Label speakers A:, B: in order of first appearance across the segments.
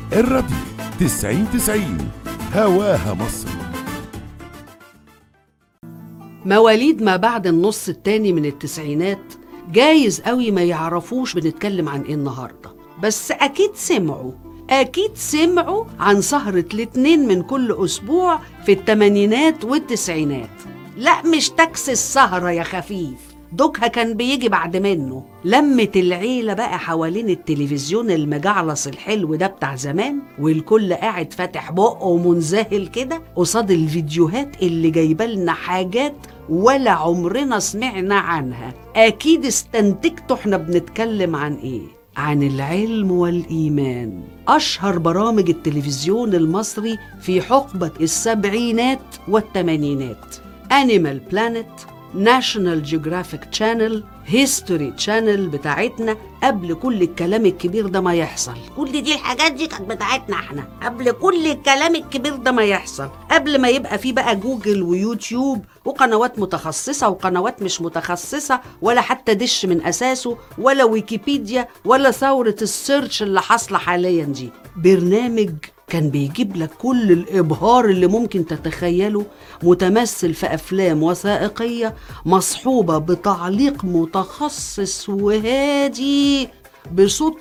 A: الراديو 90 90 هواها مصر
B: مواليد ما بعد النص التاني من التسعينات جايز قوي ما يعرفوش بنتكلم عن ايه النهارده بس اكيد سمعوا اكيد سمعوا عن سهرة الاتنين من كل اسبوع في التمانينات والتسعينات لا مش تاكس السهرة يا خفيف دوكها كان بيجي بعد منه لمة العيلة بقى حوالين التلفزيون المجعلص الحلو ده بتاع زمان والكل قاعد فاتح بقه ومنذهل كده قصاد الفيديوهات اللي جايبالنا حاجات ولا عمرنا سمعنا عنها أكيد استنتجتوا احنا بنتكلم عن ايه عن العلم والإيمان أشهر برامج التلفزيون المصري في حقبة السبعينات والثمانينات أنيمال بلانت ناشونال جيوغرافيك تشانل هيستوري تشانل بتاعتنا قبل كل الكلام الكبير ده ما يحصل كل دي الحاجات دي كانت بتاعتنا احنا قبل كل الكلام الكبير ده ما يحصل قبل ما يبقى في بقى جوجل ويوتيوب وقنوات متخصصة وقنوات مش متخصصة ولا حتى دش من أساسه ولا ويكيبيديا ولا ثورة السيرش اللي حاصلة حاليا دي برنامج كان بيجيب لك كل الإبهار اللي ممكن تتخيله متمثل في أفلام وثائقية مصحوبة بتعليق متخصص وهادي بصوت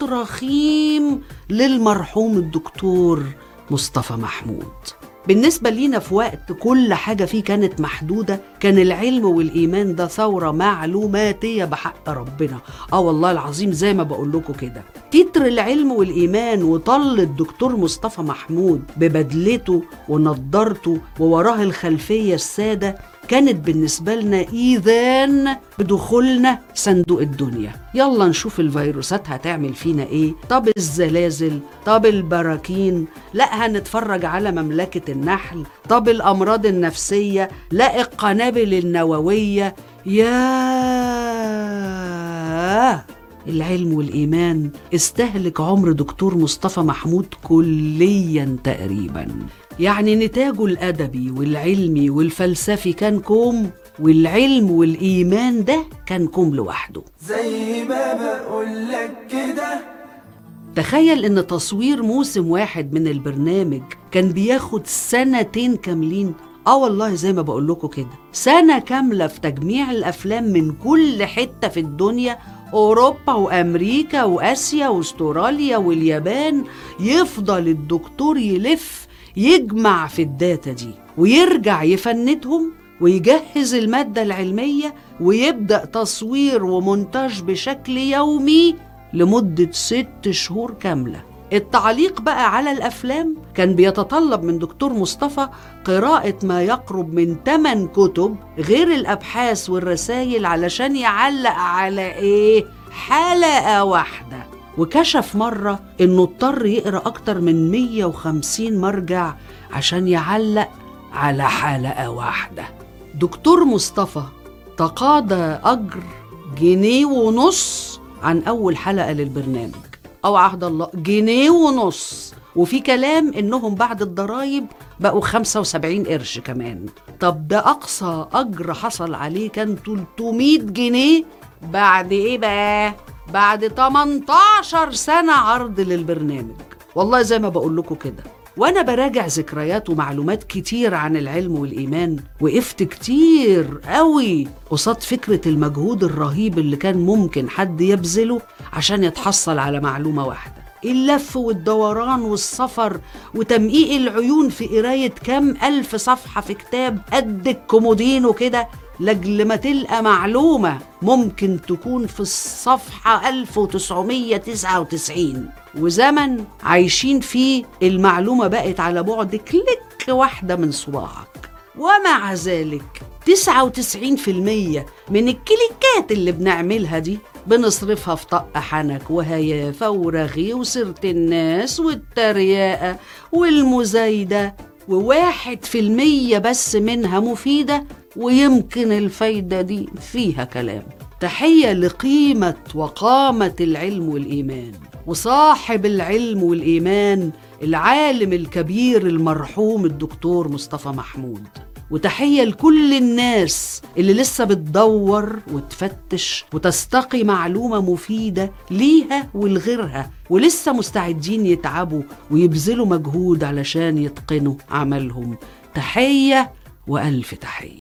B: رخيم للمرحوم الدكتور مصطفى محمود بالنسبة لينا في وقت كل حاجة فيه كانت محدودة كان العلم والإيمان ده ثورة معلوماتية بحق ربنا آه والله العظيم زي ما بقول لكم كده تتر العلم والإيمان وطل الدكتور مصطفى محمود ببدلته ونضارته ووراه الخلفية السادة كانت بالنسبة لنا إيذان بدخولنا صندوق الدنيا يلا نشوف الفيروسات هتعمل فينا إيه طب الزلازل طب البراكين لا هنتفرج على مملكة النحل طب الأمراض النفسية لا القنابل النووية ياه العلم والإيمان استهلك عمر دكتور مصطفى محمود كليا تقريبا يعني نتاجه الأدبي والعلمي والفلسفي كان كوم والعلم والإيمان ده كان كوم لوحده
C: زي ما بقولك كده
B: تخيل ان تصوير موسم واحد من البرنامج كان بياخد سنتين كاملين اه والله زي ما بقول لكم كده سنة كاملة في تجميع الأفلام من كل حتة في الدنيا أوروبا وأمريكا وآسيا وأستراليا واليابان يفضل الدكتور يلف يجمع في الداتا دي ويرجع يفندهم ويجهز المادة العلمية ويبدأ تصوير ومونتاج بشكل يومي لمدة ست شهور كاملة التعليق بقى على الأفلام كان بيتطلب من دكتور مصطفى قراءة ما يقرب من 8 كتب غير الأبحاث والرسائل علشان يعلق على إيه؟ حلقة واحدة وكشف مرة إنه اضطر يقرأ أكتر من 150 مرجع عشان يعلق على حلقة واحدة دكتور مصطفى تقاضى أجر جنيه ونص عن أول حلقة للبرنامج أو عهد الله جنيه ونص وفي كلام إنهم بعد الضرايب بقوا 75 قرش كمان طب ده أقصى أجر حصل عليه كان 300 جنيه بعد إيه بقى؟ بعد 18 سنة عرض للبرنامج والله زي ما بقول لكم كده وانا براجع ذكريات ومعلومات كتير عن العلم والايمان وقفت كتير قوي قصاد فكره المجهود الرهيب اللي كان ممكن حد يبذله عشان يتحصل على معلومه واحده اللف والدوران والسفر وتمقيق العيون في قرايه كام الف صفحه في كتاب قد الكومودينو كده لاجل ما تلقى معلومة ممكن تكون في الصفحة 1999 وزمن عايشين فيه المعلومة بقت على بعد كليك واحدة من صباعك ومع ذلك 99% من الكليكات اللي بنعملها دي بنصرفها في طق حنك وهيافة ورغي وسيرة الناس والتريقة والمزايدة وواحد في المية بس منها مفيدة ويمكن الفايدة دي فيها كلام تحية لقيمة وقامة العلم والإيمان وصاحب العلم والإيمان العالم الكبير المرحوم الدكتور مصطفى محمود وتحية لكل الناس اللي لسه بتدور وتفتش وتستقي معلومة مفيدة ليها ولغيرها ولسه مستعدين يتعبوا ويبذلوا مجهود علشان يتقنوا عملهم تحية وألف تحية